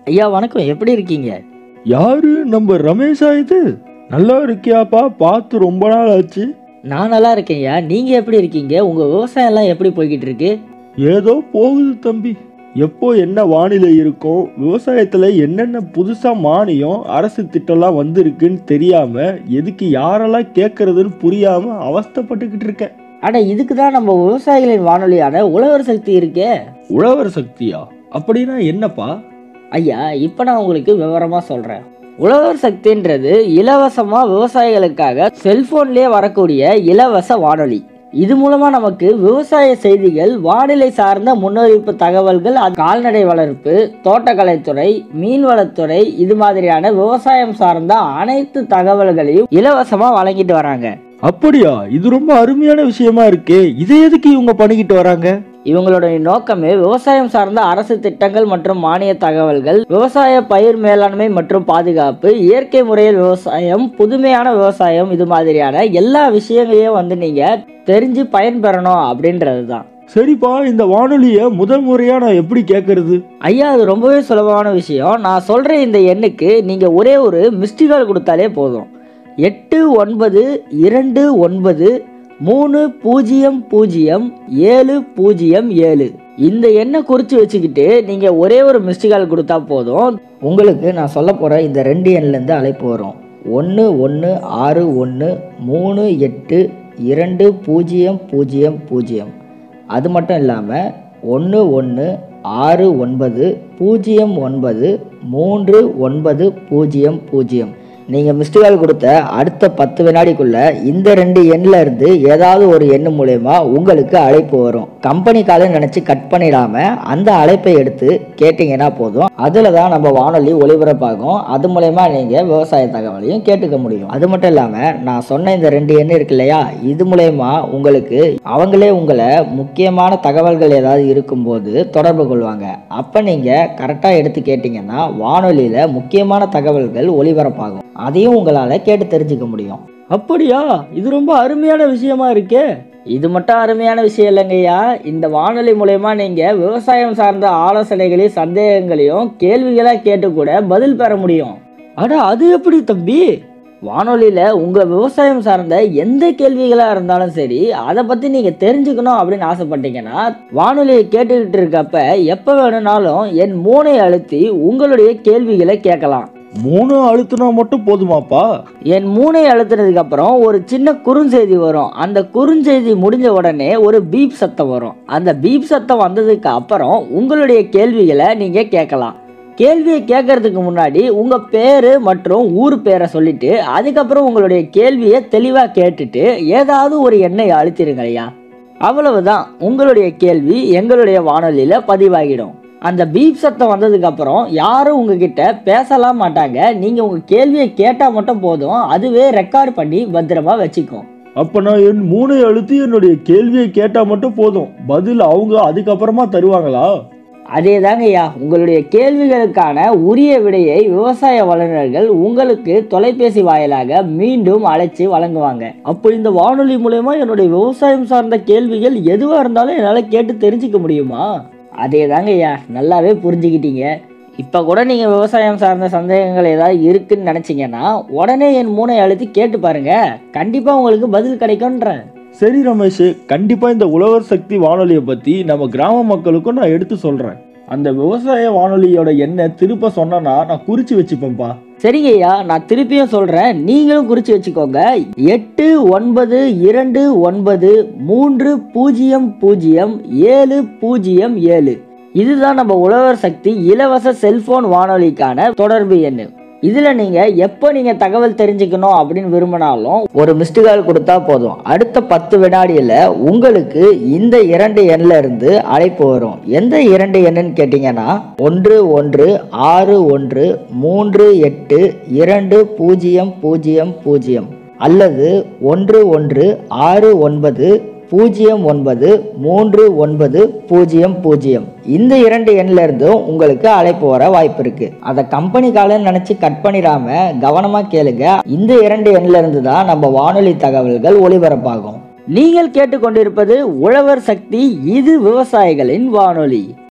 ஐயா வணக்கம் எப்படி இருக்கீங்க யாரு நம்ம ரமேஷா இது நல்லா இருக்கியாப்பா பார்த்து ரொம்ப நாள் ஆச்சு நான் நல்லா இருக்கேன்யா நீங்க எப்படி இருக்கீங்க உங்க விவசாயம் எல்லாம் எப்படி போய்கிட்டு இருக்கு ஏதோ போகுது தம்பி எப்போ என்ன வானிலை இருக்கும் விவசாயத்துல என்னென்ன புதுசா மானியம் அரசு திட்டம்லாம் வந்திருக்குன்னு தெரியாம எதுக்கு யாரெல்லாம் கேட்கறதுன்னு புரியாம அவஸ்தைப்பட்டுக்கிட்டு இருக்கேன் அட இதுக்கு தான் நம்ம விவசாயிகளின் வானொலியான உழவர் சக்தி இருக்கே உழவர் சக்தியா அப்படின்னா என்னப்பா ஐயா இப்போ நான் உங்களுக்கு விவரமா சொல்றேன் உழவர் சக்தின்றது இலவசமா விவசாயிகளுக்காக செல்போன்லயே வரக்கூடிய இலவச வானொலி இது மூலமா நமக்கு விவசாய செய்திகள் வானிலை சார்ந்த முன்னறிவிப்பு தகவல்கள் அது கால்நடை வளர்ப்பு தோட்டக்கலைத்துறை மீன்வளத்துறை இது மாதிரியான விவசாயம் சார்ந்த அனைத்து தகவல்களையும் இலவசமா வழங்கிட்டு வராங்க அப்படியா இது ரொம்ப அருமையான விஷயமா இருக்கே இதை எதுக்கு இவங்க பண்ணிக்கிட்டு வராங்க இவங்களுடைய நோக்கமே விவசாயம் சார்ந்த அரசு திட்டங்கள் மற்றும் மானிய தகவல்கள் விவசாய பயிர் மேலாண்மை மற்றும் பாதுகாப்பு இயற்கை முறையில் விவசாயம் புதுமையான விவசாயம் இது மாதிரியான எல்லா விஷயங்களையும் வந்து நீங்க தெரிஞ்சு பயன்பெறணும் அப்படின்றது தான் சரிப்பா இந்த வானொலியை முதல் முறையா நான் எப்படி கேட்கறது ஐயா அது ரொம்பவே சுலபமான விஷயம் நான் சொல்ற இந்த எண்ணுக்கு நீங்க ஒரே ஒரு மிஸ்டு கால் கொடுத்தாலே போதும் எட்டு ஒன்பது இரண்டு ஒன்பது மூணு பூஜ்ஜியம் பூஜ்ஜியம் ஏழு பூஜ்ஜியம் ஏழு இந்த எண்ணை குறித்து வச்சுக்கிட்டு நீங்கள் ஒரே ஒரு மிஸ்டு கால் கொடுத்தா போதும் உங்களுக்கு நான் சொல்ல போகிற இந்த ரெண்டு எண்லேருந்து அழைப்பு வரும் ஒன்று ஒன்று ஆறு ஒன்று மூணு எட்டு இரண்டு பூஜ்ஜியம் பூஜ்ஜியம் பூஜ்ஜியம் அது மட்டும் இல்லாமல் ஒன்று ஒன்று ஆறு ஒன்பது பூஜ்ஜியம் ஒன்பது மூன்று ஒன்பது பூஜ்ஜியம் பூஜ்ஜியம் நீங்கள் மிஸ்டு கால் கொடுத்த அடுத்த பத்து வினாடிக்குள்ள இந்த ரெண்டு எண்ணில் இருந்து ஏதாவது ஒரு எண்ணு மூலயமா உங்களுக்கு அழைப்பு வரும் கம்பெனி காலை நினச்சி கட் பண்ணிடாம அந்த அழைப்பை எடுத்து கேட்டிங்கன்னா போதும் அதில் தான் நம்ம வானொலி ஒளிபரப்பாகும் அது மூலயமா நீங்கள் விவசாய தகவலையும் கேட்டுக்க முடியும் அது மட்டும் இல்லாமல் நான் சொன்ன இந்த ரெண்டு எண் இருக்கு இல்லையா இது மூலயமா உங்களுக்கு அவங்களே உங்களை முக்கியமான தகவல்கள் ஏதாவது இருக்கும்போது தொடர்பு கொள்வாங்க அப்போ நீங்கள் கரெக்டாக எடுத்து கேட்டிங்கன்னா வானொலியில் முக்கியமான தகவல்கள் ஒளிபரப்பாகும் அதையும் உங்களால் கேட்டு தெரிஞ்சுக்க முடியும் அப்படியா இது ரொம்ப அருமையான விஷயமா இருக்கே இது மட்டும் அருமையான விஷயம் இல்லைங்கய்யா இந்த வானொலி மூலயமா நீங்கள் விவசாயம் சார்ந்த ஆலோசனைகளையும் சந்தேகங்களையும் கேள்விகளாக கேட்டு கூட பதில் பெற முடியும் அட அது எப்படி தம்பி வானொலியில் உங்கள் விவசாயம் சார்ந்த எந்த கேள்விகளாக இருந்தாலும் சரி அதை பற்றி நீங்கள் தெரிஞ்சுக்கணும் அப்படின்னு ஆசைப்பட்டீங்கன்னா வானொலியை கேட்டுக்கிட்டு இருக்கப்ப எப்போ வேணும்னாலும் என் மூனை அழுத்தி உங்களுடைய கேள்விகளை கேட்கலாம் மூணு அழுத்தினா மட்டும் போதுமாப்பா என் மூனை அழுத்தினதுக்கு அப்புறம் ஒரு சின்ன குறுஞ்செய்தி வரும் அந்த குறுஞ்செய்தி முடிஞ்ச உடனே ஒரு பீப் சத்தம் வரும் அந்த பீப் சத்தம் வந்ததுக்கு அப்புறம் உங்களுடைய கேள்விகளை நீங்கள் கேட்கலாம் கேள்வியை கேட்கறதுக்கு முன்னாடி உங்கள் பேர் மற்றும் ஊர் பேரை சொல்லிட்டு அதுக்கப்புறம் உங்களுடைய கேள்வியை தெளிவாக கேட்டுட்டு ஏதாவது ஒரு எண்ணெய் அழுத்திடுங்க ஐயா அவ்வளவுதான் உங்களுடைய கேள்வி எங்களுடைய வானொலியில் பதிவாகிடும் அந்த பீப் சத்தம் வந்ததுக்கு அப்புறம் யாரும் உங்ககிட்ட பேசலாம் மாட்டாங்க நீங்க உங்க கேள்வியை கேட்டா மட்டும் போதும் அதுவே ரெக்கார்ட் பண்ணி பத்திரமா வச்சுக்கும் அப்ப நான் என் மூணை அழுத்தி என்னுடைய கேள்வியை கேட்டா மட்டும் போதும் பதில் அவங்க அதுக்கப்புறமா தருவாங்களா அதே ஐயா உங்களுடைய கேள்விகளுக்கான உரிய விடையை விவசாய வல்லுநர்கள் உங்களுக்கு தொலைபேசி வாயிலாக மீண்டும் அழைச்சி வழங்குவாங்க அப்போ இந்த வானொலி மூலயமா என்னுடைய விவசாயம் சார்ந்த கேள்விகள் எதுவா இருந்தாலும் என்னால கேட்டு தெரிஞ்சுக்க முடியுமா அதே ஐயா நல்லாவே புரிஞ்சுக்கிட்டீங்க இப்போ கூட நீங்கள் விவசாயம் சார்ந்த சந்தேகங்கள் ஏதாவது இருக்குன்னு நினச்சிங்கன்னா உடனே என் மூனை அழுத்தி கேட்டு பாருங்க கண்டிப்பாக உங்களுக்கு பதில் கிடைக்கும்ன்றேன் சரி ரமேஷ் கண்டிப்பா இந்த உழவர் சக்தி வானொலியை பத்தி நம்ம கிராம மக்களுக்கும் நான் எடுத்து சொல்றேன் அந்த விவசாய வானொலியோட எண்ணை திருப்ப சொன்னனா நான் குறிச்சு வச்சுப்பேன்ப்பா சரிங்கய்யா நான் திருப்பியும் சொல்கிறேன் நீங்களும் குறித்து வச்சுக்கோங்க எட்டு ஒன்பது இரண்டு ஒன்பது மூன்று பூஜ்ஜியம் பூஜ்ஜியம் ஏழு பூஜ்ஜியம் ஏழு இதுதான் நம்ம உழவர் சக்தி இலவச செல்போன் வானொலிக்கான தொடர்பு எண் இதில் நீங்கள் எப்போ நீங்கள் தகவல் தெரிஞ்சுக்கணும் அப்படின்னு விரும்பினாலும் ஒரு மிஸ்டு கால் கொடுத்தா போதும் அடுத்த பத்து வினாடியில் உங்களுக்கு இந்த இரண்டு எண்ணில் இருந்து அழைப்பு வரும் எந்த இரண்டு எண்ணுன்னு கேட்டிங்கன்னா ஒன்று ஒன்று ஆறு ஒன்று மூன்று எட்டு இரண்டு பூஜ்ஜியம் பூஜ்ஜியம் பூஜ்ஜியம் அல்லது ஒன்று ஒன்று ஆறு ஒன்பது பூஜ்ஜியம் ஒன்பது மூன்று ஒன்பது பூஜ்ஜியம் பூஜ்ஜியம் இந்த இரண்டு எண்ணில் இருந்தும் உங்களுக்கு அழைப்பு வர வாய்ப்பு இருக்கு அதை கம்பெனி காலன்னு நினைச்சு கட் பண்ணிடாம கவனமா கேளுங்க இந்த இரண்டு எண்ணில் இருந்து தான் நம்ம வானொலி தகவல்கள் ஒளிபரப்பாகும் நீங்கள் கேட்டுக்கொண்டிருப்பது உழவர் சக்தி இது விவசாயிகளின் வானொலி